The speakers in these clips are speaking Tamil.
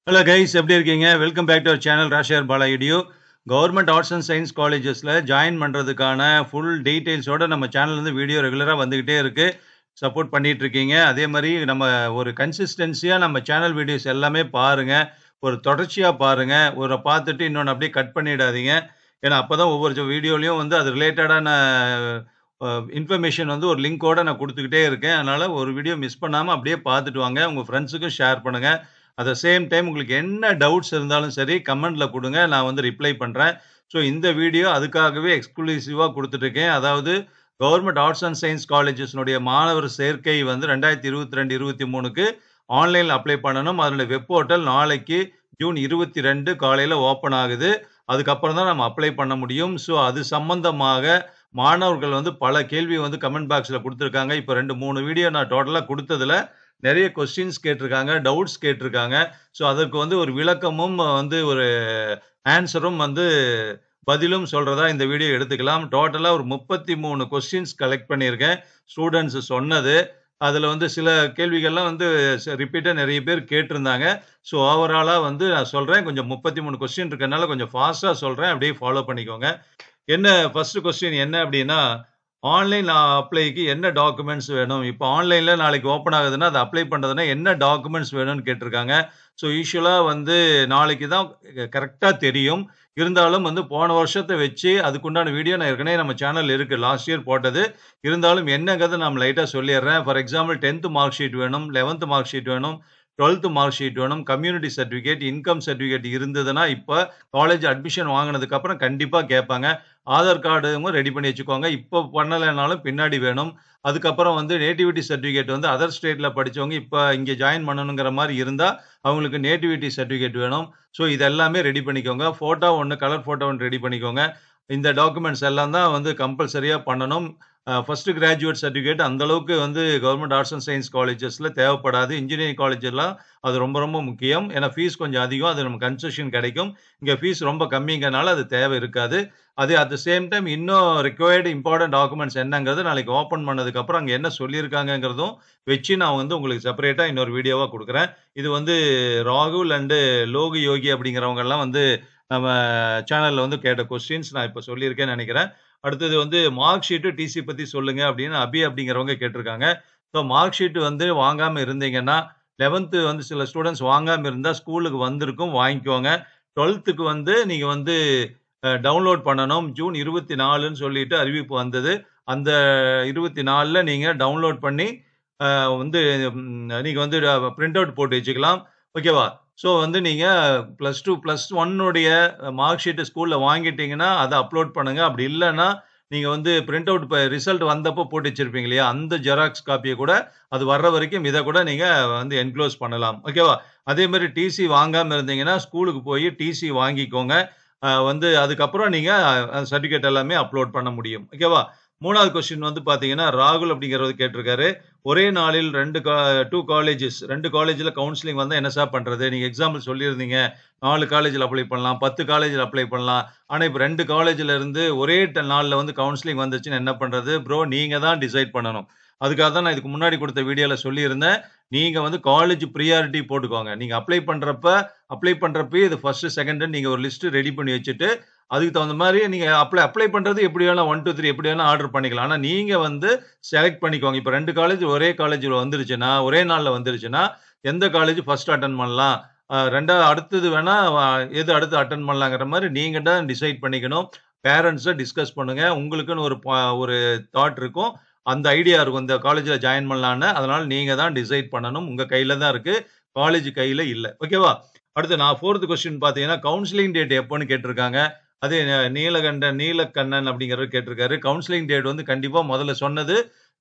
ஹலோ கைஸ் எப்படி இருக்கீங்க welcome back to our channel ராஷியர் பாலா இடியோ கவர்மெண்ட் ஆர்ட்ஸ் அண்ட் சயின்ஸ் காலேஜஸில் ஜாயின் பண்ணுறதுக்கான ஃபுல் டீட்டெயில்ஸோட நம்ம சேனல்லேருந்து வீடியோ ரெகுலராக வந்துக்கிட்டே இருக்குது சப்போர்ட் பண்ணிட்டு இருக்கீங்க அதே மாதிரி நம்ம ஒரு கன்சிஸ்டன்சியாக நம்ம சேனல் வீடியோஸ் எல்லாமே பாருங்கள் ஒரு தொடர்ச்சியாக பாருங்கள் ஒரு பார்த்துட்டு இன்னொன்று அப்படியே கட் பண்ணிடாதீங்க ஏன்னா அப்போ தான் ஒவ்வொரு வீடியோலையும் வந்து அது ரிலேட்டடான இன்ஃபர்மேஷன் வந்து ஒரு லிங்கோட நான் கொடுத்துக்கிட்டே இருக்கேன் அதனால் ஒரு வீடியோ மிஸ் பண்ணாமல் அப்படியே பார்த்துட்டு வாங்க உங்கள் ஃப்ரெண்ட்ஸுக்கும் ஷேர் பண்ணுங்கள் அட் த சேம் டைம் உங்களுக்கு என்ன டவுட்ஸ் இருந்தாலும் சரி கமெண்ட்ல கொடுங்க நான் வந்து ரிப்ளை பண்ணுறேன் ஸோ இந்த வீடியோ அதுக்காகவே எக்ஸ்க்ளூசிவாக கொடுத்துட்ருக்கேன் அதாவது கவர்மெண்ட் ஆர்ட்ஸ் அண்ட் சயின்ஸ் காலேஜஸ்னுடைய மாணவர் சேர்க்கை வந்து ரெண்டாயிரத்தி இருபத்தி ரெண்டு இருபத்தி மூணுக்கு ஆன்லைனில் அப்ளை பண்ணணும் அதனுடைய வெப் போர்ட்டல் நாளைக்கு ஜூன் இருபத்தி ரெண்டு காலையில் ஓப்பன் ஆகுது அதுக்கப்புறம் தான் நம்ம அப்ளை பண்ண முடியும் ஸோ அது சம்பந்தமாக மாணவர்கள் வந்து பல கேள்வி வந்து கமெண்ட் பாக்ஸில் கொடுத்துருக்காங்க இப்போ ரெண்டு மூணு வீடியோ நான் டோட்டலாக கொடுத்ததுல நிறைய கொஸ்டின்ஸ் கேட்டிருக்காங்க டவுட்ஸ் கேட்டிருக்காங்க ஸோ அதற்கு வந்து ஒரு விளக்கமும் வந்து ஒரு ஆன்சரும் வந்து பதிலும் சொல்றதா இந்த வீடியோ எடுத்துக்கலாம் டோட்டலாக ஒரு முப்பத்தி மூணு கொஸ்டின்ஸ் கலெக்ட் பண்ணியிருக்கேன் ஸ்டூடெண்ட்ஸ் சொன்னது அதில் வந்து சில கேள்விகள்லாம் வந்து ரிப்பீட்டாக நிறைய பேர் கேட்டிருந்தாங்க ஸோ ஓவராலாக வந்து நான் சொல்கிறேன் கொஞ்சம் முப்பத்தி மூணு கொஸ்டின் இருக்கனால கொஞ்சம் ஃபாஸ்ட்டாக சொல்கிறேன் அப்படியே ஃபாலோ பண்ணிக்கோங்க என்ன ஃபர்ஸ்ட் கொஸ்டின் என்ன அப்படின்னா ஆன்லைன் அப்ளைக்கு என்ன டாக்குமெண்ட்ஸ் வேணும் இப்போ ஆன்லைனில் நாளைக்கு ஓப்பன் ஆகுதுன்னா அதை அப்ளை பண்ணுறதுனா என்ன டாக்குமெண்ட்ஸ் வேணும்னு கேட்டிருக்காங்க ஸோ யூஸ்வலாக வந்து நாளைக்கு தான் கரெக்டாக தெரியும் இருந்தாலும் வந்து போன வருஷத்தை வச்சு அதுக்குண்டான வீடியோ நான் ஏற்கனவே நம்ம சேனல் இருக்குது லாஸ்ட் இயர் போட்டது இருந்தாலும் என்னங்கிறத நான் லைட்டாக சொல்லிடுறேன் for example tenth mark sheet வேணும் லெவன்த்து மார்க் ஷீட் வேணும் டுவெல்த்து மார்க் ஷீட் வேணும் கம்யூனிட்டி சர்டிஃபிகேட் இன்கம் சர்டிஃபிகேட் இருந்ததுன்னா இப்போ காலேஜ் அட்மிஷன் வாங்கினதுக்கப்புறம் கண்டிப்பாக கேட்பாங்க ஆதார் கார்டும் ரெடி பண்ணி வச்சுக்கோங்க இப்போ பண்ணலைனாலும் பின்னாடி வேணும் அதுக்கப்புறம் வந்து நேட்டிவிட்டி சர்டிஃபிகேட் வந்து அதர் ஸ்டேட்டில் படித்தவங்க இப்போ இங்கே ஜாயின் பண்ணணுங்கிற மாதிரி இருந்தால் அவங்களுக்கு நேட்டிவிட்டி சர்டிஃபிகேட் வேணும் ஸோ இது எல்லாமே ரெடி பண்ணிக்கோங்க ஃபோட்டோ ஒன்று கலர் ஃபோட்டோ ஒன்று ரெடி பண்ணிக்கோங்க இந்த டாக்குமெண்ட்ஸ் எல்லாம் தான் வந்து கம்பல்சரியாக பண்ணணும் ஃபர்ஸ்ட் கிராஜுவேட் சர்டிஃபிகேட் அந்த அளவுக்கு வந்து கவர்மெண்ட் ஆர்ட்ஸ் அண்ட் சயின்ஸ் காலேஜஸில் தேவைப்படாது இன்ஜினியரிங் காலேஜெல்லாம் அது ரொம்ப ரொம்ப முக்கியம் ஏன்னா ஃபீஸ் கொஞ்சம் அதிகம் அது நம்ம கன்செஷன் கிடைக்கும் இங்கே ஃபீஸ் ரொம்ப கம்மிங்கிறனால அது தேவை இருக்காது அது அட் த சேம் டைம் இன்னும் ரிக்வயர்டு இம்பார்ட்டன்ட் டாக்குமெண்ட்ஸ் என்னங்கிறது நாளைக்கு ஓப்பன் பண்ணதுக்கப்புறம் அங்கே என்ன சொல்லியிருக்காங்கங்கிறதும் வச்சு நான் வந்து உங்களுக்கு செப்பரேட்டாக இன்னொரு வீடியோவாக கொடுக்குறேன் இது வந்து ராகுல் அண்டு லோகு யோகி அப்படிங்கிறவங்கெல்லாம் வந்து நம்ம சேனலில் வந்து கேட்ட கொஸ்டின்ஸ் நான் இப்போ சொல்லியிருக்கேன்னு நினைக்கிறேன் அடுத்தது வந்து மார்க் ஷீட்டு டிசி பற்றி சொல்லுங்க அப்படின்னு அபி அப்படிங்கிறவங்க கேட்டிருக்காங்க ஸோ மார்க் ஷீட்டு வந்து வாங்காமல் இருந்தீங்கன்னா லெவன்த்து வந்து சில ஸ்டூடெண்ட்ஸ் வாங்காமல் இருந்தால் ஸ்கூலுக்கு வந்திருக்கும் வாங்கிக்கோங்க டுவெல்த்துக்கு வந்து நீங்கள் வந்து டவுன்லோட் பண்ணணும் ஜூன் இருபத்தி நாலுன்னு சொல்லிட்டு அறிவிப்பு வந்தது அந்த இருபத்தி நாலில் நீங்கள் டவுன்லோட் பண்ணி வந்து நீங்கள் வந்து பிரிண்ட் அவுட் போட்டு வச்சுக்கலாம் ஓகேவா ஸோ வந்து நீங்கள் ப்ளஸ் டூ ப்ளஸ் ஒன்னுடைய மார்க் ஷீட்டு ஸ்கூலில் வாங்கிட்டீங்கன்னா அதை அப்லோட் பண்ணுங்கள் அப்படி இல்லைன்னா நீங்கள் வந்து பிரிண்ட் அவுட் இப்போ ரிசல்ட் வந்தப்போ போட்டு வச்சிருப்பீங்க இல்லையா அந்த ஜெராக்ஸ் காப்பியை கூட அது வர்ற வரைக்கும் இதை கூட நீங்கள் வந்து என்க்ளோஸ் பண்ணலாம் ஓகேவா அதே மாதிரி டிசி வாங்காமல் இருந்தீங்கன்னா ஸ்கூலுக்கு போய் டிசி வாங்கிக்கோங்க வந்து அதுக்கப்புறம் நீங்கள் சர்டிஃபிகேட் எல்லாமே அப்லோட் பண்ண முடியும் ஓகேவா மூணாவது கொஸ்டின் வந்து பார்த்தீங்கன்னா ராகுல் அப்படிங்கிறது கேட்டிருக்காரு ஒரே நாளில் ரெண்டு கா டூ காலேஜஸ் ரெண்டு காலேஜில் கவுன்சிலிங் வந்தால் என்ன சார் பண்ணுறது நீங்கள் எக்ஸாம்பிள் சொல்லியிருந்தீங்க நாலு காலேஜில் அப்ளை பண்ணலாம் பத்து காலேஜில் அப்ளை பண்ணலாம் ஆனால் இப்போ ரெண்டு காலேஜில் இருந்து ஒரே நாளில் வந்து கவுன்சிலிங் வந்துச்சுன்னு என்ன பண்ணுறது ப்ரோ நீங்கள் தான் டிசைட் பண்ணணும் அதுக்காக தான் நான் இதுக்கு முன்னாடி கொடுத்த வீடியோவில் சொல்லியிருந்தேன் நீங்கள் வந்து காலேஜ் ப்ரியாரிட்டி போட்டுக்கோங்க நீங்கள் அப்ளை பண்ணுறப்ப அப்ளை பண்ணுறப்ப இது ஃபர்ஸ்ட் செகண்ட் நீங்கள் ஒரு லிஸ்ட் ரெடி பண்ணி வச்சுட்டு அதுக்கு தகுந்த மாதிரி நீங்கள் அப்ளை அப்ளை பண்ணுறது எப்படி வேணால் ஒன் டூ த்ரீ எப்படி வேணால் ஆர்டர் பண்ணிக்கலாம் ஆனால் நீங்கள் வந்து செலக்ட் பண்ணிக்கோங்க இப்போ ரெண்டு காலேஜ் ஒரே காலேஜில் வந்துருச்சுன்னா ஒரே நாளில் வந்துருச்சுன்னா எந்த காலேஜ் ஃபர்ஸ்ட் அட்டன் பண்ணலாம் ரெண்டாவது அடுத்தது வேணால் எது அடுத்து அட்டன் பண்ணலாங்கிற மாதிரி நீங்கள் தான் டிசைட் பண்ணிக்கணும் பேரண்ட்ஸை டிஸ்கஸ் பண்ணுங்கள் உங்களுக்குன்னு ஒரு ஒரு தாட் இருக்கும் அந்த ஐடியா இருக்கும் இந்த காலேஜில் ஜாயின் பண்ணலான்னு அதனால் நீங்கள் தான் டிசைட் பண்ணணும் உங்கள் கையில் தான் இருக்குது காலேஜ் கையில் இல்லை ஓகேவா அடுத்து நான் ஃபோர்த்து கொஸ்டின் பார்த்தீங்கன்னா கவுன்சிலிங் டேட் எப்போன்னு கேட்டிருக்காங்க அதே நீலகண்ட நீலக்கண்ணன் அப்படிங்கிறவர் கேட்டிருக்காரு கவுன்சிலிங் டேட் வந்து கண்டிப்பாக முதல்ல சொன்னது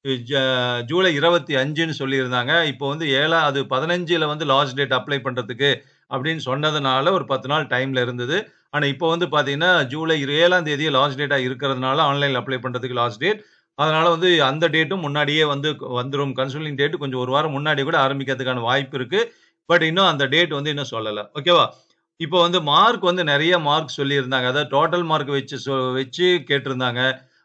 ஜூலை இருபத்தி அஞ்சுன்னு சொல்லியிருந்தாங்க இப்போ வந்து ஏழா அது பதினஞ்சில் வந்து லாஸ்ட் டேட் அப்ளை பண்ணுறதுக்கு அப்படின்னு சொன்னதுனால ஒரு பத்து நாள் டைமில் இருந்தது ஆனால் இப்போ வந்து பார்த்தீங்கன்னா ஜூலை ஏழாம் தேதி லாஸ்ட் டேட்டாக இருக்கிறதுனால ஆன்லைனில் அப்ளை பண்ணுறதுக்கு லாஸ்ட் டேட் அதனால வந்து அந்த டேட்டும் முன்னாடியே வந்து வந்துடும் கன்சல்டிங் டேட் கொஞ்சம் ஒரு வாரம் முன்னாடி கூட ஆரம்பிக்கிறதுக்கான வாய்ப்பு இருக்கு பட் இன்னும் அந்த டேட் வந்து இன்னும் சொல்லலை ஓகேவா இப்போ வந்து மார்க் வந்து நிறைய மார்க் சொல்லியிருந்தாங்க அதாவது டோட்டல் மார்க் வச்சு வச்சு கேட்டிருந்தாங்க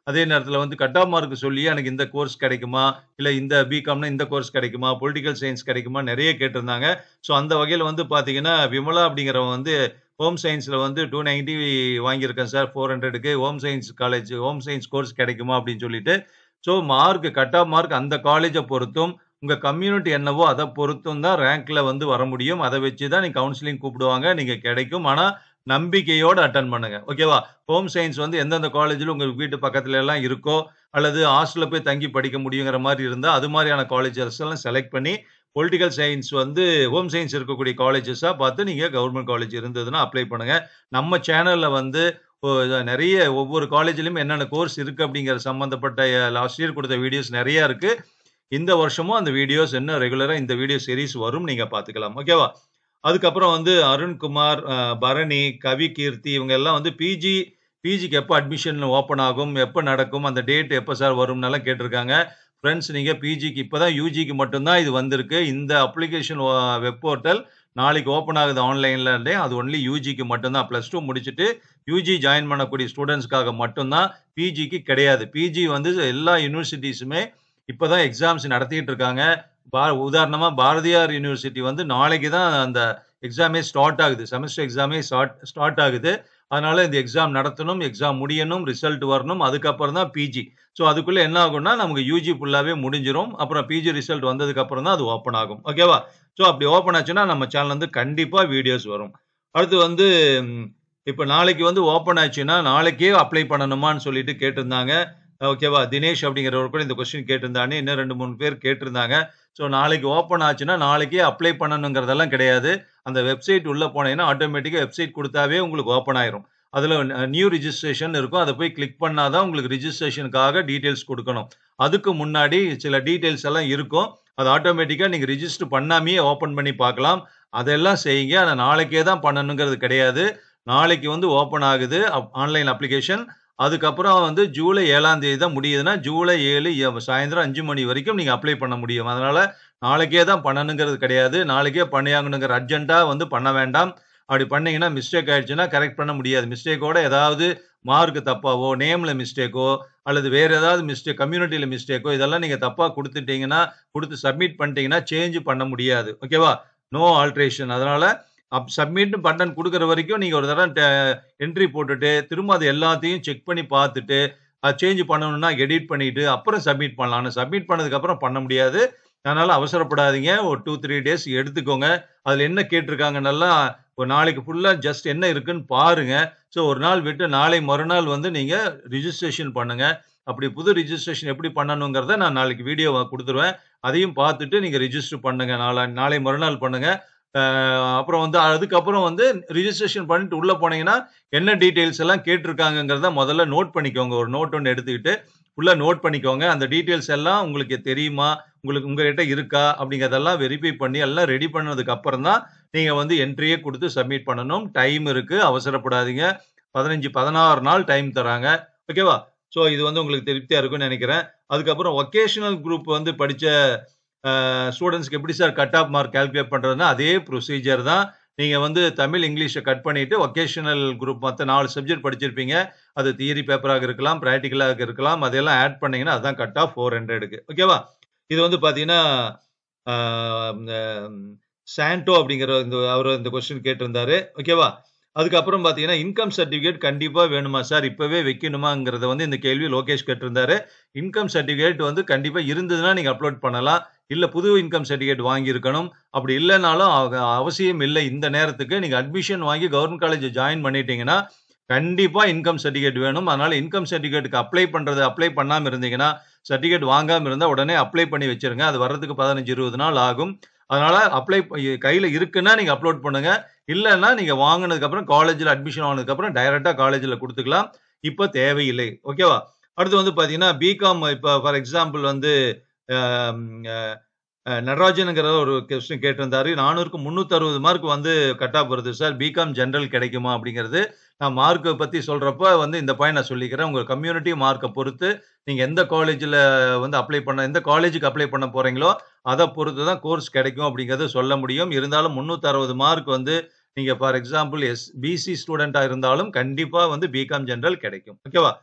அதே நேரத்துல வந்து கட் ஆஃப் மார்க் சொல்லியே எனக்கு இந்த கோர்ஸ் கிடைக்குமா? இல்ல இந்த பிகாம்னா இந்த கோர்ஸ் கிடைக்குமா? பொலிட்டிக்கல் சயன்ஸ் கிடைக்குமா? நெறைய கேட்டிருந்தாங்க. ஸோ அந்த வகையில வந்து பார்த்தீங்கன்னா, விமலா அப்படிங்கிறவங்க வந்து ஹோம் சயன்ஸ்ல வந்து 290 வாங்கியிருக்கேன் சார் 400க்கு home science college home science course கிடைக்குமா? அப்படின்னு சொல்லிட்டு. So mark cut off mark அந்த காலேஜ பொறுத்தும், உங்க கம்யூனிட்டி என்னவோ அத பொறுத்தும் தான் ரேங்க்ல வந்து வர முடியும். அத வச்சு தான் நீங்க கவுன்சிலிங் கூப்பிடுவாங்க. நீங்க கிடைக்கும். ஆனா நம்பிக்கையோட அட்டெண்ட் பண்ணுங்க. ஓகேவா? ஹோம் சயன்ஸ் வந்து எந்தெந்த காலேஜ்ல உங்க வீட்டு பக்கத்துல எல்லாம் இருக்கோ, அல்லது ஹாஸ்டல்ல போய் தங்கி படிக்க முடியுங்கிற மாரி இருந்தா, அது மாரியான காலேஜஸ் எல்லாம் செலக்ட் பண்ணி, பொலிட்டிக்கல் சயன்ஸ் வந்து ஹோம் சயன்ஸ் இருக்கக்கூடிய காலேஜஸா பார்த்து நீங்க கவர்ன்மென்ட் காலேஜ் இருந்ததுன்னா அப்ளை பண்ணுங்க. நம்ம சேனல்ல வந்து ஒ நெறைய ஒவ்வொரு காலேஜ்லயும் என்னென்ன கோர்ஸ் இருக்கு அப்படிங்கிற சம்பந்தப்பட்ட லாஸ்ட் இயர் குடுத்த வீடியோஸ் நெறைய இருக்கு. இந்த வருஷமும் அந்த வீடியோஸ் இன்னும் ரெகுலரா இந்த வீடியோ சீரிஸ் வரும். நீங்க பார்த்துக்கலாம். ஓகேவா? அதுக்கப்புறம் வந்து அருண்குமார், அ பரணி, கவி கீர்த்தி இவங்க எல்லாம் வந்து பிஜி பிஜிக்கு எப்ப அட்மிஷன் ஓப்பன் ஆகும்? எப்ப நடக்கும்? அந்த டேட் எப்ப சார் வரும்னெல்லாம் கேட்டிருக்காங்க. ஃபிரெண்ட்ஸ் நீங்க பிஜிக்கு இப்ப தான் யுஜிக்கு மட்டும் தான் இது வந்திருக்கு. இந்த அப்ளிகேஷன் ஒ வெப் போர்ட்டல் நாளைக்கு ஓப்பன் ஆகுது ஆன்லைன்லயே. அது ஒன்லி யுஜிக்கு மட்டும் தான். பிளஸ் 2 முடிச்சுட்டு யுஜி ஜாயின் பண்ணக்கூடிய ஸ்டூடண்ட்ஸ்க்காக மட்டும் தான். பிஜிக்கு கிடையாது. பிஜி வந்து எல்லா யுனிவர்சிட்டீஸுமே இப்ப தான் எக்ஸாம்ஸ் நடத்திட்டு இருக்காங்க. பா உதாரணமா பாரதியார் யுனிவர்சிட்டி வந்து நாளைக்கு தான் அந்த எக்ஸாமே ஸ்டார்ட் ஆகுது. செமஸ்டர் எக்ஸாமே ஸ்டார்ட் ஸ்டார்ட் ஆகுது. அதனால இந்த எக்ஸாம் நடத்தணும், எக்ஸாம் முடியணும், ரிசல்ட் வரணும். அதுக்கப்புறம் தான் பிஜி. ஸோ அதுக்குள்ள என்ன ஆகும்னா, நமக்கு யுஜி ஃபுல்லாவே முடிஞ்சிரும். அப்புறம் பிஜி ரிசல்ட் வந்ததுக்கு அப்புறம் தான் அது ஓப்பன் ஆகும். ஓகேவா? ஸோ அப்படி ஓப்பன் ஆச்சுன்னா நம்ம சேனல்ல இருந்து கண்டிப்பா வீடியோஸ் வரும். அடுத்து வந்து ம் இப்ப நாளைக்கு வந்து ஓப்பன் ஆச்சுன்னா, நாளைக்கே அப்ளை பண்ணணுமான்னு சொல்லிட்டு கேட்டிருந்தாங்க. ஓகேவா? தினேஷ் அப்படிங்கிறவர் கூட இந்த கொஸ்டின் கேட்டிருந்தாங்க. இன்னும் 2, 3 பேர் கேட்டிருந்தாங்க. ஸோ நாளைக்கு ஓப்பன் ஆச்சுன்னா, நாளைக்கே அப்ளை பண்ணணுங்கிறதெல்லாம் கிடையாது. அந்த வெப்சைட் உள்ள போனீங்கன்னா, ஆட்டோமேட்டிக்கா வெப்சைட் குடுத்தாவே உங்களுக்கு ஓப்பன் ஆயிரும். அதுல ந நியூ ரிஜிஸ்ட்ரேஷன் இருக்கும். அத போய் கிளிக் பண்ணா தான் உங்களுக்கு ரிஜிஸ்ட்ரேஷனுக்காக டீட்டெயில்ஸ் குடுக்கணும். அதுக்கு முன்னாடி சில டீட்டெயில்ஸ் எல்லாம் இருக்கும். அது ஆட்டோமேட்டிக்கா நீங்க ரிஜிஸ்டர் பண்ணாமயே ஓப்பன் பண்ணி பார்க்கலாம். அதெல்லாம் செய்யுங்க. ஆனா நாளைக்கே தான் பண்ணணுங்கிறது கிடையாது. நாளைக்கு வந்து ஓப்பன் ஆகுது அப் ஆன்லைன் அப்ளிகேஷன். அதுக்கப்புறம் வந்து ஜூலை 7ஆம் தேதி தான் முடியுதுன்னா, ஜூலை 7 எ சாயந்திரம் 5 மணி வரைக்கும் நீங்க அப்ளை பண்ண முடியும். அதனால நாளைக்கே தான் பண்ணணுங்கிறது கிடையாது. நாளைக்கே பண்ணியாகணுங்கிற அர்ஜென்ட்டா வந்து பண்ண வேண்டாம். அப்படி பண்ணீங்கன்னா மிஸ்டேக் ஆயிடுச்சுன்னா கரெக்ட் பண்ண முடியாது. மிஸ்டேக்கோட ஏதாவது மார்க் தப்பாவோ, நேம்ல மிஸ்டேக்கோ அல்லது வேற ஏதாவது மிஸ்டேக் கம்யூனிட்டில மிஸ்டேக்கோ இதெல்லாம் நீங்க தப்பா குடுத்துட்டீங்கன்னா, குடுத்து சப்மிட் பண்ணிட்டீங்கன்னா சேஞ்ச் பண்ண முடியாது. ஓகேவா? No alteration. அதனால அப் சப்மிட் பட்டன் குடுக்குற வரைக்கும் நீங்க ஒரு தடவ ட என்ட்ரி போட்டுட்டு, திரும்ப அது எல்லாத்தையும் செக் பண்ணி பார்த்துட்டு, அது சேஞ்ச் பண்ணணும்னா எடிட் பண்ணிட்டு, அப்புறம் சப்மிட் பண்ணலாம். ஆனா சப்மிட் பண்ணதுக்கு அப்புறம் பண்ண முடியாது. அதனால அவசரப்படாதீங்க. ஒரு 2, 3 டேஸ் எடுத்துக்கோங்க. அதுல என்ன கேட்டிருக்காங்கன்னெல்லாம் ஒரு நாளைக்கு ஃபுல்லா ஜஸ்ட் என்ன இருக்குன்னு பாருங்க. ஸோ ஒரு நாள் விட்டு நாளை மறுநாள் வந்து நீங்க ரிஜிஸ்ட்ரேஷன் பண்ணுங்க. அப்படி புது ரிஜிஸ்ட்ரேஷன் எப்படி பண்ணணுங்கிறத நான் நாளைக்கு வீடியோவா குடுத்துருவேன். அதையும் பார்த்துட்டு நீங்க ரிஜிஸ்டர் பண்ணுங்க. நாளா நாளை மறுநாள் பண்ணுங்க. அ அப்புறம் வந்து அதுக்கப்புறம் வந்து ரிஜிஸ்ட்ரேஷன் பண்ணிட்டு உள்ள போனீங்கன்னா, என்ன டீட்டெயில்ஸ் எல்லாம் கேட்டிருக்காங்கங்கிறத முதல்ல நோட் பண்ணிக்கோங்க. ஒரு நோட் ஒண்ணு எடுத்துக்கிட்டு, ஃபுல்லா நோட் பண்ணிக்கோங்க. அந்த டீட்டெயில்ஸ் எல்லாம் உங்களுக்கு தெரியுமா? உங்களுக்கு உங்ககிட்ட இருக்கா? அப்படிங்கிறதெல்லாம் வெரிஃபை பண்ணி எல்லாம் ரெடி பண்ணதுக்கு அப்புறம் தான், நீங்க வந்து என்ட்ரியே குடுத்து சப்மிட் பண்ணணும். டைம் இருக்கு. அவசரப்படாதீங்க. 15, 16 நாள் டைம் தராங்க. ஓகேவா? ஸோ இது வந்து உங்களுக்கு திருப்தியா இருக்கும்னு நெனைக்கிறேன். அதுக்கப்புறம் வொகேஷனல் குரூப் வந்து படிச்ச அ ஸ்டூடண்ட்ஸ்க்கு எப்படி sir cut off mark calculate பண்றதுன்னா, அதே ப்ரொசீஜர் தான். நீங்க வந்து தமிழ், இங்கிலீஷ கட் பண்ணிட்டு வொகேஷனல் குரூப் மத்த 4 சப்ஜெக்ட் படிச்சிருப்பீங்க. அது தியரி பேப்பராக இருக்கலாம், பிராக்டிகலாக இருக்கலாம். அதெல்லாம் ஆட் பண்ணீங்கன்னா, அதான் கட் ஆஃப் 400க்கு. ஓகேவா? இது வந்து பார்த்தீங்கன்னா, ஆ இந்த சாண்டோ அப்படிங்கிற இந்த அவரு இந்த கொஸ்டின் கேட்டிருந்தாரு. ஓகேவா? அதுக்கப்புறம் பார்த்தீங்கன்னா, இன்கம் சர்டிபிகேட் கண்டிப்பா வேணுமா சார்? இப்பவே வைக்கணுமாங்கிறத வந்து இந்த கேள்வி லோகேஷ் கேட்டிருந்தாரு. இன்கம் சர்டிபிகேட் வந்து கண்டிப்பா இருந்ததுன்னா நீங்க அப்லோட் பண்ணலாம். இல்ல புது இன்கம் சர்டிபிகேட் வாங்கியிருக்கணும். அப்படி இல்லனாலும் அவ அவசியம் இல்ல இந்த நேரத்துக்கு. நீங்க அட்மிஷன் வாங்கி கவர்ன்மென்ட் காலேஜ் ஜாயின் பண்ணிட்டீங்கன்னா, கண்டிப்பா இன்கம் சர்டிபிகேட் வேணும். அதனால இன்கம் சர்டிபிகேட்க்கு அப்ளை பண்றது அப்ளை பண்ணாம இருந்தீங்கன்னா, சர்டிபிகேட் வாங்காம இருந்தா உடனே அப்ளை பண்ணி வச்சுருங்க. அது வர்றதுக்கு 15, 20 நாள் ஆகும். அதனால அப்ளை ப கையில இருக்குன்னா நீங்க அப்லோட் பண்ணுங்க. இல்லன்னா நீங்க வாங்குனதுக்கு அப்புறம் காலேஜ்ல அட்மிஷன் வாங்குனதுக்கு அப்புறம் டைரக்ட்டா காலேஜ்ல குடுத்துக்கலாம். இப்ப தேவையில்லை. ஓகேவா? அடுத்து வந்து பார்த்தீங்கன்னா, பிகாம் இப்ப ஃபார் எக்ஸாம்பிள் வந்து அ அ அ நடராஜன்ங்கிற ஒரு கொஸ்டின் கேட்டிருந்தாரு. 400க்கு 360 மார்க் வந்து கட் ஆஃப் வருது சார். பிகாம் ஜெனரல் கிடைக்குமா? அப்படிங்கிறது. நான் மார்க்க பத்தி சொல்றப்ப வந்து இந்த பாயிண்ட் நான் சொல்லிக்கிறேன். உங்க கம்யூனிட்டி மார்க்க பொறுத்து நீங்க எந்த காலேஜ்ல வந்து அப்ளை பண்ண எந்த காலேஜ்க்கு அப்ளை பண்ண போறீங்களோ, அத பொறுத்து தான் கோர்ஸ் கிடைக்கும் அப்படிங்கிறத சொல்ல முடியும். இருந்தாலும் 360 மார்க் வந்து நீங்க ஃபார் எக்ஸாம்பிள் எஸ் பிசி ஸ்டூடெண்ட்டா இருந்தாலும் கண்டிப்பா வந்து பிகாம் ஜெனரல் கிடைக்கும். ஓகேவா?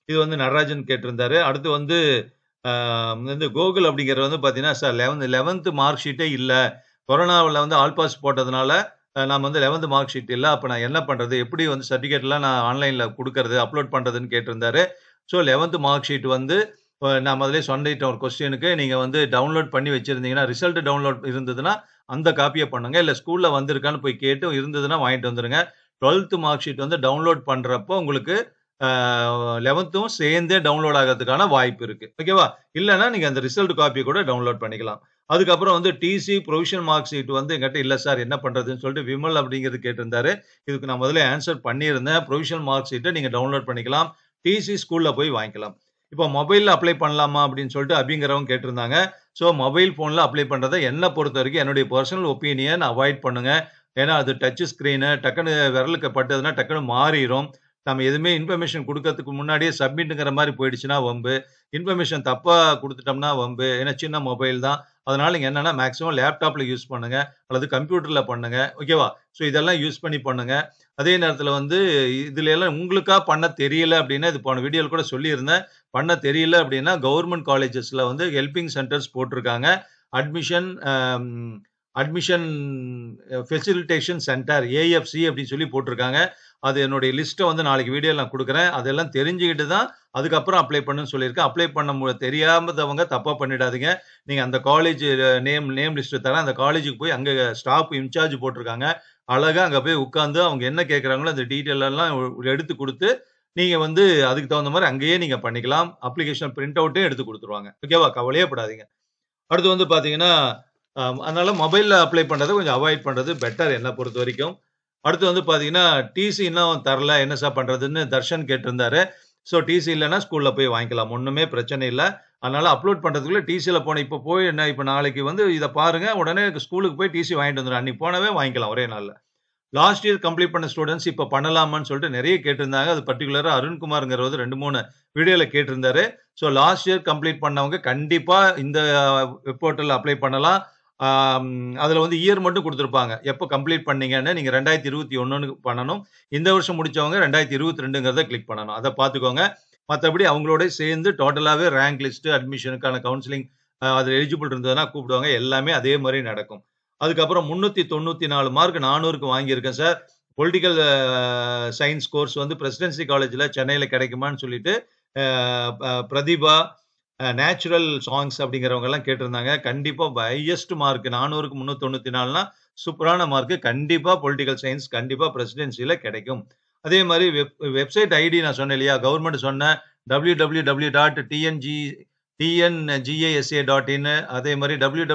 இது வந்து நடராஜன் கேட்டிருந்தாரு. அடுத்து வந்து அ வந்து கோகுல் அப்படிங்கிறவர் வந்து பார்த்தீங்கன்னா, சார் 11 11த் மார்க் ஷீட்டே இல்ல. கொரோனாவுல வந்து ஆல் பாஸ் போட்டதுனால, அ நாம வந்து 11த் மார்க் ஷீட் இல்ல. அப்ப நான் என்ன பண்றது? எப்படி வந்து சர்டிஃபிகேட்லாம் நான் ஆன்லைன்ல குடுக்கறது? அப்லோட் பண்றதுன்னு கேட்டிருந்தாரு. ஸோ 11த் மார்க் ஷீட் வந்து அ நான் முதல்லயே சொல்லிட்டேன் ஒரு கொஸ்டினுக்கு. நீங்க வந்து டவுன்லோட் பண்ணி வச்சிருந்தீங்கன்னா, ரிசல்ட் டவுன்லோட் இருந்ததுன்னா, அந்த காப்பிய பண்ணுங்க. இல்ல ஸ்கூல்ல வந்திருக்கான்னு போய் கேட்டு இருந்ததுன்னா வாங்கிட்டு வந்துருங்க. 12த் மார்க் ஷீட் வந்து டவுன்லோட் பண்றப்போ உங்களுக்கு அ 11த்தும் சேர்ந்தே டவுன்லோட் ஆகறதுக்கான வாய்ப்பு இருக்கு. ஓகேவா? இல்லன்னா நீங்க அந்த ரிசல்ட் காப்பிய கூட டவுன்லோட் பண்ணிக்கலாம். அதுக்கப்புறம் வந்து டிசி, புரொவிஷனல் மார்க் ஷீட் வந்து என்கிட்ட இல்ல சார் என்ன பண்றதுன்னு சொல்லிட்டு விமல் அப்படிங்கிறது கேட்டிருந்தாரு. இதுக்கு நான் முதல்ல ஆன்ஸர் பண்ணியிருந்தேன். புரொவிஷனல் மார்க் ஷீட்ட நீங்க டவுன்லோட் பண்ணிக்கலாம். டிசி ஸ்கூல்ல போய் வாங்கிக்கலாம். இப்போ மொபைல்ல அப்ளை பண்ணலாமா அப்படின்னு சொல்லிட்டு அபிங்கிறவங்க கேட்டிருந்தாங்க. ஸோ மொபைல் ஃபோன்ல அப்ளை பண்றத என்ன பொறுத்தவரைக்கும் என்னுடைய பெர்சனல் ஒப்பீனியன் அவாய்ட் பண்ணுங்க. ஏன்னா அது டச் ஸ்கிரீனு டக்குனு விரலுக்கு பட்டதுன்னா டக்குனு மாறிரும். நம்ம எதுவுமே இன்ஃபர்மேஷன் குடுக்கறதுக்கு முன்னாடியே சப்மிட்ங்கிற மாரி போயிடுச்சுன்னா வம்பு. இன்ஃபர்மேஷன் தப்பா குடுத்துட்டோம்னா வம்பு. ஏன்னா சின்ன மொபைல் தான். அதனால நீங்க என்னன்னா மேக்ஸிமம் லேப்டாப்ல யூஸ் பண்ணுங்க. அல்லது கம்ப்யூட்டர்ல பண்ணுங்க. ஓகேவா? ஸோ இதெல்லாம் யூஸ் பண்ணி பண்ணுங்க. அதே நேரத்தில வந்து இதுல எல்லாம் உங்களுக்கா பண்ண தெரியல அப்படின்னா, இது போன வீடியோல கூட சொல்லியிருந்தேன். பண்ண தெரியல அப்படின்னா, கவர்ன்மென்ட் காலேஜஸ்ல வந்து ஹெல்பிங் சென்டர்ஸ் போட்டிருக்காங்க. Admission um admission facilitation centre A F C அப்படின்னு சொல்லி போட்டிருக்காங்க. அது என்னுடைய லிஸ்ட்ட வந்து நாளைக்கு வீடியோல நான் குடுக்குறேன். அதெல்லாம் தெரிஞ்சுக்கிட்டு தான் அதுக்கப்புறம் அப்ளை பண்ணுன்னு சொல்லியிருக்கேன். அப்ளை பண்ண மு தெரியாதவங்க தப்பா பண்ணிடாதீங்க. நீங்க அந்த காலேஜ் நேம் நேம் லிஸ்ட் தரேன். அந்த காலேஜுக்கு போய் அங்க ஸ்டாஃப் இன்சார்ஜ் போட்டிருக்காங்க. அழகா அங்க போய் உட்கார்ந்து அவங்க என்ன கேட்கறாங்களோ அந்த டீட்டெயில் எல்லாம் எடுத்து குடுத்து, நீங்க வந்து அதுக்கு தகுந்த மாரி அங்கேயே நீங்க பண்ணிக்கலாம். அப்ளிகேஷன் பிரிண்ட் அவுட்டும் எடுத்து குடுத்துருவாங்க. ஓகேவா? கவலையே படாதீங்க. அடுத்து வந்து பார்த்தீங்கன்னா, அ அதனால மொபைல்ல அப்ளை பண்றத கொஞ்சம் அவாய்ட் பண்றது பெட்டர் என்ன பொறுத்தவரைக்கும். அடுத்து வந்து பார்த்தீங்கன்னா, டிசி இன்னும் தரல. என்ன சார் பண்றதுன்னு தர்ஷன் கேட்டிருந்தாரு. ஸோ டிசி இல்லன்னா ஸ்கூல்ல போய் வாங்கிக்கலாம். ஒண்ணுமே பிரச்சனை இல்ல. அதனால அப்லோட் பண்றதுக்குள்ள டிசில போன இப்ப போய் என்ன இப்ப நாளைக்கு வந்து இத பாருங்க. உடனே ஸ்கூலுக்கு போய் டிசி வாங்கிட்டு வந்துருங்க. அன்னைக்கு போனவே வாங்கிக்கலாம் ஒரே நாள்ல. லாஸ்ட் இயர் கம்ப்ளீட் பண்ண ஸ்டூடண்ட்ஸ் இப்ப பண்ணலாமான்னு சொல்லிட்டு நெறைய கேட்டிருந்தாங்க. அது பர்ட்டிகுலரா அருண்குமார்ங்கிறவர் 2, 3 வீடியோல கேட்டிருந்தாரு. ஸோ லாஸ்ட் இயர் கம்ப்ளீட் பண்ணவங்க கண்டிப்பா இந்த வெப் போர்ட்டல்ல அப்ளை பண்ணலாம். ஆம் அதுல வந்து இயர் மட்டும் குடுத்திருப்பாங்க. எப்ப கம்ப்ளீட் பண்ணீங்கன்னு. நீங்க 2021ன்னு பண்ணணும். இந்த வருஷம் முடிச்சவங்க 2022ங்கிறத கிளிக் பண்ணணும். அத பார்த்துக்கோங்க. மத்தபடி அவங்களோட சேர்ந்து டோட்டலாவே ரேங்க் லிஸ்ட், அட்மிஷனுக்கான கவுன்சிலிங் அ அதுல எலிஜிபிள் இருந்ததுன்னா கூப்பிடுவாங்க. எல்லாமே அதே மாரி நடக்கும். அதுக்கப்புறம் 394 மார்க் 400க்கு வாங்கியிருக்கேன் சார். பொலிட்டிக்கல் அ சயன்ஸ் கோர்ஸ் வந்து பிரசிடென்சி காலேஜ்ல சென்னையில கிடைக்குமான்னு சொல்லிட்டு அ ப பிரதீபா அ நேச்சுரல் சாங்ஸ் அப்படிங்கிறவங்கலாம் கேட்டிருந்தாங்க. கண்டிப்பா ஹையஸ்ட் மார்க் 400க்கு 394னா சூப்பரான மார்க். கண்டிப்பா பொலிட்டிக்கல் சயன்ஸ் கண்டிப்பா பிரசிடென்சில கிடைக்கும். அதே மாரி வெப் வெப்சைட் ஐடி நான் சொன்னேன் இல்லையா? கவர்ன்மென்ட் சொன்ன www.tng tngasa.in அதே மாரி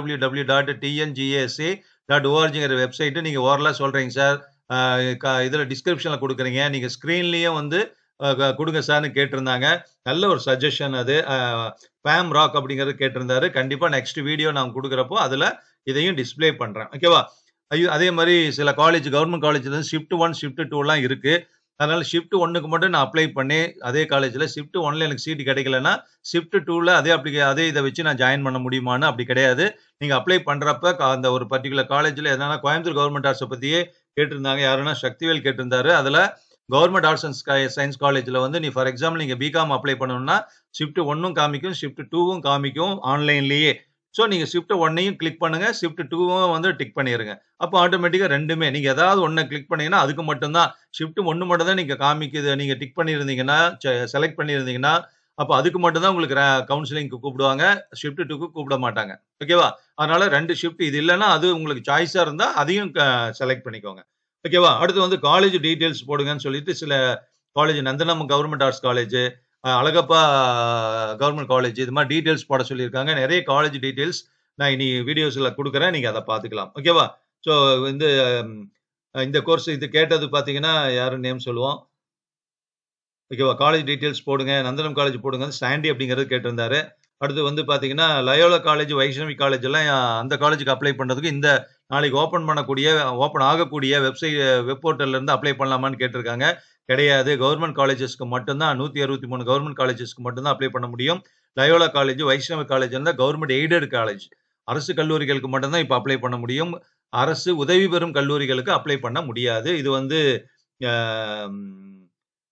www.tngasa.orgங்கிற வெப்சைட் நீங்க ஓரலா சொல்றீங்க சார். அ க இதுல டிஸ்கிரிப்ஷன்ல குடுக்குறீங்க. நீங்க ஸ்கிரீன்லயும் வந்து அ க குடுங்க சார்ன்னு கேட்டிருந்தாங்க. நல்ல ஒரு சஜஷன் அது. அ பாம் ராக் அப்படிங்கிறது கேட்டிருந்தாரு. கண்டிப்பா நெக்ஸ்ட் வீடியோ நான் குடுக்குறப்போ அதுல இதையும் டிஸ்ப்ளே பண்றேன். ஓகேவா? ஐயோ அதே மாரி சில காலேஜ் கவர்ன்மென்ட் காலேஜ்ல ஷிஃப்ட் 1, ஷிஃப்ட் 2லாம் இருக்கு. அதனால ஷிஃப்ட் 1க்கு மட்டும் நான் அப்ளை பண்ணி அதே காலேஜ்ல ஷிஃப்ட் 1ல எனக்கு சீட் கிடைக்கலன்னா, ஷிஃப்ட் 2ல அதே அப்ளிகே அதே இத வச்சு நான் ஜாயின் பண்ண முடியுமான்னு அப்படி கிடையாது. நீங்க அப்ளை பண்றப்ப க அந்த ஒரு பர்ட்டிகுலர் காலேஜ்ல என்னன்னா கோயம்புத்தூர் கவர்ன்மென்ட் ஆர்ட்ஸ பத்தியே கேட்டிருந்தாங்க. யாருன்னா சக்திவேல் கேட்டிருந்தாரு. அதுல கவர்ன்மென்ட் ஆர்ட்ஸ் அண்ட் ஸ்கை சயன்ஸ் காலேஜ்ல வந்து நீ ஃபார் எக்ஸாம்பிள் நீங்க பிகாம் அப்ளை பண்ணணும்னா, ஷிஃப்ட் 1ம் காமிக்கும், ஷிஃப்ட் 2வும் காமிக்கும் ஆன்லைன்லயே. ஸோ நீங்க ஷிஃப்ட் 1யும் கிளிக் பண்ணுங்க. ஷிஃப்ட் 2வும் வந்து டிக் பண்ணிருங்க. அப்ப ஆட்டோமேட்டிக்கா 2மே நீங்க ஏதாவது ஒண்ண கிளிக் பண்ணீங்கன்னா, அதுக்கு மட்டும் தான் ஷிஃப்ட் 1 மட்டும் தான் நீங்க காமிக்குது. நீங்க டிக் பண்ணியிருந்தீங்கன்னா, செ செலக்ட் பண்ணியிருந்தீங்கன்னா, அப்ப அதுக்கு மட்டும் தான் உங்களுக்கு ரே கவுன்சிலிங்க்கு கூப்பிடுவாங்க. ஷிஃப்ட் 2க்கு கூப்பிட மாட்டாங்க. ஓகேவா? அதனால 2 ஷிஃப்ட் இது இல்லன்னா, அது உங்களுக்கு சாய்ஸா இருந்தா அதையும் க செலக்ட் பண்ணிக்கோங்க. ஓகேவா? அடுத்து வந்து காலேஜ் டீட்டெயில்ஸ் போடுங்கன்னு சொல்லிட்டு சில college Nandanam government arts college, அ அழகப்பா கவர்ன்மென்ட் காலேஜ் இது மாரி டீட்டெயில்ஸ் போட சொல்லியிருக்காங்க. நெறைய காலேஜ் டீட்டெயில்ஸ் நான் இனி வீடியோஸ்ல குடுக்குறேன். நீங்க அத பார்த்துக்கலாம். ஓகேவா? ஸோ இந்த இந்த கோர்ஸ் இது கேட்டது பார்த்தீங்கன்னா, யாரு நேம் சொல்லுவோம். ஓகேவா? காலேஜ் டீட்டெயில்ஸ் போடுங்க. நந்தனம் காலேஜ் போடுங்க. சாண்டி அப்படிங்கிறது கேட்டிருந்தாரு. அடுத்து வந்து பார்த்தீங்கன்னா, லயோலா காலேஜ், வைஷ்ணவி காலேஜ் எல்லாம் அந்த காலேஜ்க்கு அப்ளை பண்றதுக்கு இந்த நாளைக்கு ஓப்பன் பண்ணக்கூடிய ஓப்பன் ஆகக்கூடிய வெப்சைட் வெப் போர்ட்டல்ல இருந்து அப்ளை பண்ணலாமான்னு கேட்டிருக்காங்க. கிடையாது. கவர்ன்மென்ட் காலேஜஸ்க்கு மட்டும் தான் 163 கவர்ன்மென்ட் காலேஜஸ்க்கு மட்டும் தான் அப்ளை பண்ண முடியும். லயோலா காலேஜ், வைஷ்ணவி காலேஜ் வந்து கவர்ன்மென்ட் எய்டட் காலேஜ். அரசு கல்லூரிகளுக்கு மட்டும் தான் இப்ப அப்ளை பண்ண முடியும். அரசு உதவி பெறும் கல்லூரிகளுக்கு அப்ளை பண்ண முடியாது. இது வந்து அ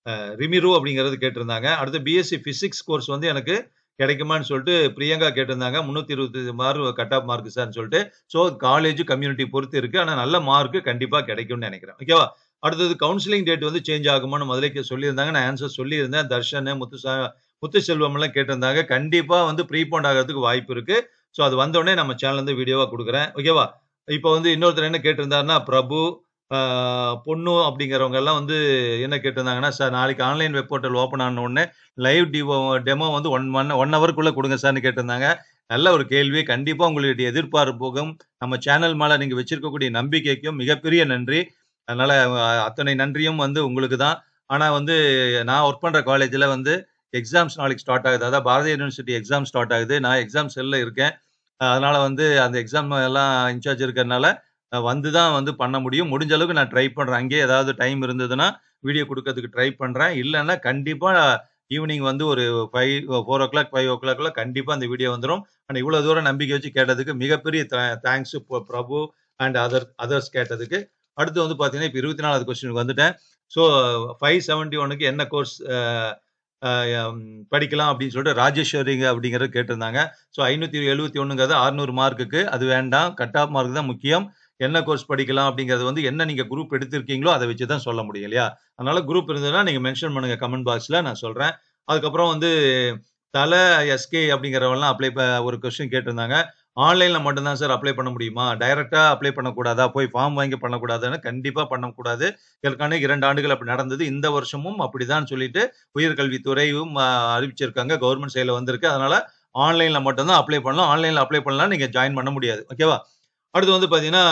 ரிமிரு அப்படிங்கிறது கேட்டிருந்தாங்க அடுத்து பிஎஸ்சி பிசிக்ஸ் கோர்ஸ் வந்து எனக்கு கிடைக்குமான்னு சொல்லிட்டு பிரியங்கா கேட்டிருந்தாங்க முந்நூற்றி இருபத்தி மார்க் கட் ஆஃப் மார்க் சார்னு சொல்லிட்டு ஸோ காலேஜ் கம்யூனிட்டி பொறுத்து இருக்கு ஆனால் நல்ல மார்க் கண்டிப்பாக கிடைக்கும்னு நினைக்கிறேன் ஓகேவா அடுத்தது கவுன்சிலிங் டேட் வந்து சேஞ்ச் ஆகுமான்னு முதல்ல சொல்லியிருந்தாங்க நான் ஆன்சர் சொல்லியிருந்தேன் தர்ஷன் முத்து முத்து செல்வம் எல்லாம் கேட்டிருந்தாங்க கண்டிப்பா வந்து ப்ரீபோண்ட் ஆகிறதுக்கு வாய்ப்பு இருக்கு ஸோ அது வந்தோடனே நம்ம சேனல் வந்து வீடியோவா கொடுக்குறேன் ஓகேவா இப்போ வந்து இன்னொருத்தர் என்ன கேட்டிருந்தாருன்னா பிரபு பொண்ணு அப்படிங்கிறவங்க எல்லாம் வந்து என்ன கேட்டிருந்தாங்கன்னா சார் நாளைக்கு ஆன்லைன் வெப் போர்ட்டல் ஓப்பன் ஆன உடனே லைவ் டிவோ டெமோ வந்து ஒன் ஒன் ஒன் ஹவருக்குள்ள கொடுங்க சார்னு கேட்டிருந்தாங்க நல்ல ஒரு கேள்வி கண்டிப்பா உங்களுடைய எதிர்பார்ப்புக்கும் நம்ம சேனல் மேல நீங்க வச்சிருக்கக்கூடிய நம்பிக்கைக்கும் மிகப்பெரிய நன்றி அதனால அத்தனை நன்றியும் வந்து உங்களுக்கு தான் ஆனா வந்து நான் ஒர்க் பண்ற காலேஜ்ல வந்து எக்ஸாம்ஸ் நாளைக்கு ஸ்டார்ட் ஆகுது அதாவது பாரதிய யூனிவர்சிட்டி எக்ஸாம் ஸ்டார்ட் ஆகுது நான் எக்ஸாம் செல்ல இருக்கேன் அதனால வந்து அந்த எக்ஸாம் எல்லாம் இன்சார்ஜ் இருக்கிறதுனால வந்து தான் வந்து பண்ண முடியும் முடிஞ்ச அளவுக்கு நான் ட்ரை பண்றேன் அங்கேயே ஏதாவது டைம் இருந்ததுன்னா வீடியோ கொடுக்கறதுக்கு ட்ரை பண்றேன் இல்லைன்னா கண்டிப்பா ஈவினிங் வந்து ஒரு five four o'clock five ஓ கிளாக்ல கண்டிப்பா அந்த வீடியோ வந்துடும் ஆனால் இவ்வளவு தூரம் நம்பிக்கை வச்சு கேட்டதுக்கு மிகப்பெரிய thanks Prabhu and other others கேட்டதுக்கு அடுத்து வந்து பார்த்தீங்கன்னா இப்போ இருபத்தி நாலாவது கொஸ்டினுக்கு வந்துட்டேன் ஸோ ஃபைவ் செவன்டி ஒனுக்கு என்ன கோர்ஸ் படிக்கலாம் அப்படின்னு சொல்லிட்டு ராஜேஸ்வரிங்க அப்படிங்கிறது கேட்டிருந்தாங்க ஸோ ஐநூற்றி எழுபத்தி ஒன்றுங்கிறது அறுநூறு மார்க்குக்கு அது வேண்டாம் கட் ஆஃப் மார்க் தான் முக்கியம் என்ன கோர்ஸ் படிக்கலாம் அப்படிங்கிறது வந்து என்ன நீங்கள் குரூப் எடுத்திருக்கீங்களோ அதை வச்சு தான் சொல்ல முடியும் இல்லையா அதனால குரூப் இருந்ததுன்னா நீங்கள் மென்ஷன் பண்ணுங்க கமெண்ட் பாக்ஸில் நான் சொல்கிறேன் அதுக்கப்புறம் வந்து தலை எஸ்கே அப்படிங்கிறவங்கலாம் அப்ளை ஒரு கொஸ்டின் கேட்டிருந்தாங்க ஆன்லைன்ல மட்டும்தான் சார் அப்ளை பண்ண முடியுமா டைரக்டா அப்ளை பண்ணக்கூடாதா போய் ஃபார்ம் வாங்கி பண்ணக்கூடாதுன்னு கண்டிப்பா பண்ணக்கூடாது ஏற்கனவே இரண்டு ஆண்டுகள் அப்படி நடந்தது இந்த வருஷமும் அப்படிதான் சொல்லிட்டு உயர்கல்வித்துறையும் அறிவிச்சிருக்காங்க கவர்மெண்ட் சைடில் வந்திருக்கு அதனால ஆன்லைன்ல மட்டும்தான் அப்ளை பண்ணலாம் ஆன்லைன்ல அப்ளை பண்ணலாம் நீங்க ஜாயின் பண்ண முடியாது ஓகேவா அடுத்து வந்து பாத்தீங்கன்னா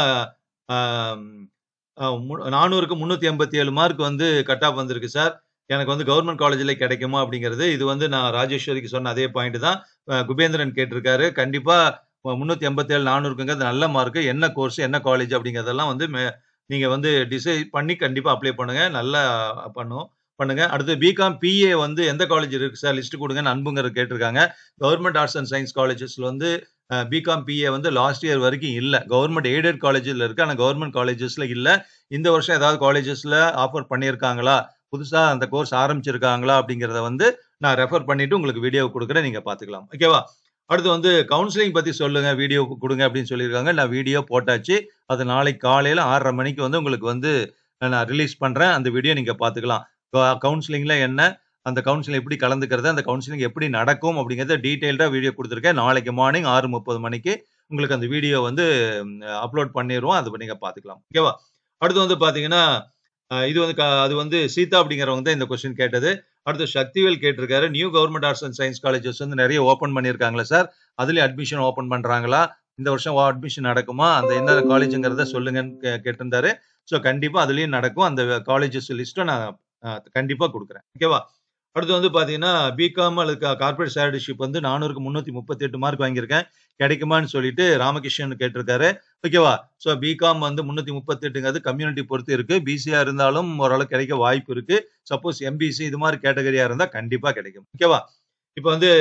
நானூறுக்கு முன்னூத்தி எண்பத்தி ஏழு மார்க் வந்து கட் ஆஃப் வந்திருக்கு சார் எனக்கு வந்து கவர்மெண்ட் காலேஜில் கிடைக்குமா அப்படிங்கிறது இது வந்து நான் ராஜேஸ்வரிக்கு சொன்ன அதே பாயிண்ட் தான் குபேந்திரன் கேட்டிருக்காரு கண்டிப்பா முந்நூற்றி எண்பத்தேழு நானூறுக்குங்கிறது நல்ல மார்க்கு என்ன கோர்ஸ் என்ன காலேஜ் அப்படிங்கிறதெல்லாம் வந்து நீங்கள் வந்து டிசைட் பண்ணி கண்டிப்பாக அப்ளை பண்ணுங்க நல்லா பண்ணும் பண்ணுங்க அடுத்து பிகாம் பிஏ வந்து எந்த காலேஜ் இருக்கு சார் லிஸ்ட் கொடுங்கன்னு அன்புங்கிறது கேட்டிருக்காங்க கவர்மெண்ட் ஆர்ட்ஸ் அண்ட் சயின்ஸ் காலேஜஸ்ல வந்து பிகாம் பிஏ வந்து லாஸ்ட் இயர் வரைக்கும் இல்லை கவர்மெண்ட் எய்டட் காலேஜில் இருக்கு ஆனால் கவர்மெண்ட் காலேஜஸ்ல இல்லை இந்த வருஷம் ஏதாவது காலேஜஸ்ல ஆஃபர் பண்ணியிருக்காங்களா புதுசாக அந்த கோர்ஸ் ஆரம்பிச்சிருக்காங்களா அப்படிங்கிறத வந்து நான் ரெஃபர் பண்ணிட்டு உங்களுக்கு வீடியோ கொடுக்குறேன் நீங்கள் பார்த்துக்கலாம் ஓகேவா அடுத்து வந்து கவுன்சிலிங் பற்றி சொல்லுங்க வீடியோ கொடுங்க அப்படின்னு சொல்லியிருக்காங்க நான் வீடியோ போட்டாச்சு அது நாளைக்கு காலையில் ஆறரை மணிக்கு வந்து உங்களுக்கு வந்து நான் ரிலீஸ் பண்ணுறேன் அந்த வீடியோ நீங்கள் பார்த்துக்கலாம் கவுன்சிலிங்கில் என்ன அந்த கவுன்சிலிங் எப்படி கலந்துக்கிறது அந்த கவுன்சிலிங் எப்படி நடக்கும் அப்படிங்கிறத டீட்டெயில்டாக வீடியோ கொடுத்துருக்கேன் நாளைக்கு மார்னிங் ஆறு முப்பது மணிக்கு உங்களுக்கு அந்த வீடியோ வந்து அப்லோட் பண்ணிடுவோம் அது நீங்கள் பார்த்துக்கலாம் ஓகேவா அடுத்து வந்து பார்த்தீங்கன்னா இது வந்து அது வந்து சீதா அப்படிங்கிறவங்க தான் இந்த கொஸ்டின் கேட்டது அடுத்து சக்திவேல் கேட்டிருக்காரு new government arts and science colleges வந்து நிறைய ஓப்பன் பண்ணியிருக்காங்களா சார் அதுலேயும் அட்மிஷன் ஓப்பன் பண்ணுறாங்களா இந்த வருஷம் அட்மிஷன் நடக்குமா அந்த என்ன காலேஜுங்கிறத சொல்லுங்கன்னு கேட்டிருந்தாரு ஸோ கண்டிப்பாக அதுலேயும் நடக்கும் அந்த காலேஜஸ் லிஸ்ட்டை நான் கண்டிப்பாக கொடுக்குறேன் ஓகேவா அடுத்து வந்து பார்த்தீங்கன்னா பிகாம் அல்லது கார்பரேட் சேலரிஷிப் வந்து நானூறுக்கு முந்நூற்றி முப்பத்தி எட்டு மார்க் வாங்கியிருக்கேன் கிடைக்குமான்னு சொல்லிட்டு ராமகிருஷ்ணன் கேட்டிருக்காரு ஓகேவா ஸோ பிகாம் வந்து முந்நூற்றி முப்பத்தி எட்டுங்கிறது கம்யூனிட்டி பொறுத்து இருக்கு பிசியா இருந்தாலும் ஓரளவு கிடைக்க வாய்ப்பு இருக்கு சப்போஸ் எம்பிசி இது மாதிரி கேட்டகரியா இருந்தால் கண்டிப்பாக கிடைக்கும் ஓகேவா இப்போ வந்து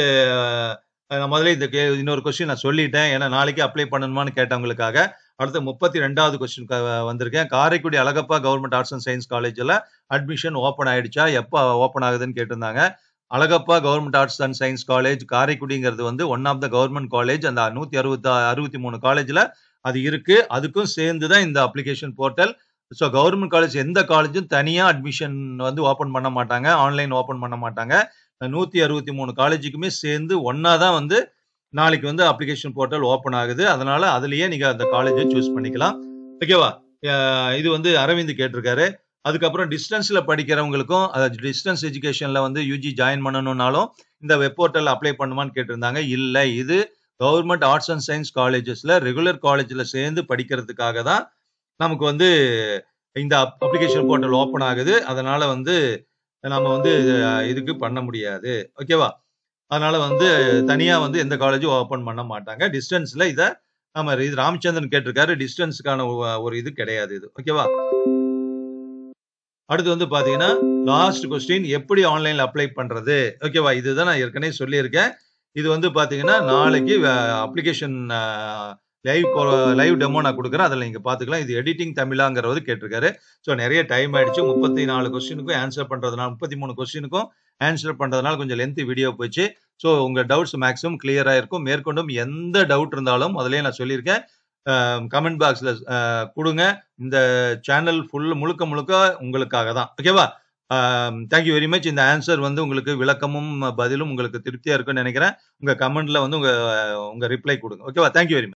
நான் முதல்ல இந்த கே இன்னொரு கொஸ்டின் நான் சொல்லிட்டேன் ஏன்னா நாளைக்கு அப்ளை பண்ணணுமான்னு கேட்டவங்களுக்காக அடுத்த முப்பத்தி ரெண்டாவது கொஸ்டின் வந்திருக்கேன் Karaikudi Alagappa government arts and science காலேஜில் அட்மிஷன் ஓப்பன் ஆயிடுச்சா எப்போ ஓப்பன் ஆகுதுன்னு கேட்டிருந்தாங்க Alagappa government arts and science college காரைக்குடிங்கிறது வந்து one of the government college அந்த நூற்றி அறுபத்தி அறுபத்தி மூணு காலேஜில் அது இருக்கு அதுக்கும் சேர்ந்து தான் இந்த application portal so government college எந்த காலேஜும் தனியாக அட்மிஷன் வந்து ஓப்பன் பண்ண மாட்டாங்க ஆன்லைன் ஓப்பன் பண்ண மாட்டாங்க நூற்றி அறுபத்தி மூணு காலேஜுக்குமே சேர்ந்து ஒன்றா தான் வந்து நாளைக்கு வந்து அப்ளிகேஷன் போர்ட்டல் ஓப்பன் ஆகுது அதனால அதுலயே நீங்க அந்த காலேஜை சூஸ் பண்ணிக்கலாம் ஓகேவா இது வந்து அரவிந்த் கேட்டிருக்காரு அதுக்கப்புறம் டிஸ்டன்ஸ்ல படிக்கிறவங்களுக்கும் டிஸ்டன்ஸ் எஜுகேஷன்ல வந்து யூஜி ஜாயின் பண்ணணும்னாலும் இந்த வெப் போர்ட்டல் அப்ளை பண்ணுமான்னு கேட்டிருந்தாங்க இல்லை இது கவர்மெண்ட் ஆர்ட்ஸ் அண்ட் சயின்ஸ் காலேஜஸ்ல ரெகுலர் காலேஜ்ல சேர்ந்து படிக்கிறதுக்காக தான் நமக்கு வந்து இந்த அப்ளிகேஷன் போர்ட்டல் ஓப்பன் ஆகுது அதனால வந்து நம்ம வந்து இதுக்கு பண்ண முடியாது ஓகேவா அதனால வந்து தனியா வந்து எந்த காலேஜும் ஓப்பன் பண்ண மாட்டாங்க டிஸ்டன்ஸ்ல இதை நம்ம இது ராமச்சந்திரன் கேட்டிருக்காரு டிஸ்டன்ஸுக்கான ஒரு இது கிடையாது இது ஓகேவா அடுத்து வந்து பாத்தீங்கன்னா லாஸ்ட் கொஸ்டின் எப்படி ஆன்லைன்ல அப்ளை பண்றது ஓகேவா இதுதான் நான் ஏற்கனவே சொல்லியிருக்கேன் இது வந்து பாத்தீங்கன்னா நாளைக்கு அப்ளிகேஷன் லைவ் லைவ் டெமோ நான் குடுக்குறேன். அதுல நீங்க பார்த்துக்கலாம். இது எடிட்டிங் தமிழாங்கிறவரு கேட்டிருக்காரு. ஸோ நெறைய டைம் ஆயிடுச்சு. 34 கொஸ்டினுக்கும் ஆன்ஸர் பண்றதுனால 33 கொஸ்டினுக்கும் ஆன்ஸர் பண்றதுனால கொஞ்சம் லென்த்தி வீடியோ போச்சு. ஸோ உங்க டவுட்ஸ் மேக்ஸிமம் கிளியரா இருக்கும். மேற்கொண்டும் எந்த டவுட் இருந்தாலும் முதல்லயே நான் சொல்லியிருக்கேன். அ கமெண்ட் பாக்ஸ்ல அ குடுங்க. இந்த சேனல் ஃபுல் முழுக்க முழுக்க உங்களுக்காக தான். ஓகேவா? அ தேங்க் யூ வெரி மச். இந்த ஆன்ஸர் வந்து உங்களுக்கு விளக்கமும், பதிலும் உங்களுக்கு திருப்தியா இருக்கும்னு நெனைக்கிறேன். உங்க கமெண்ட்ல வந்து உங்க உங்க ரிப்ளை குடுங்க. ஓகேவா? Thank you very much.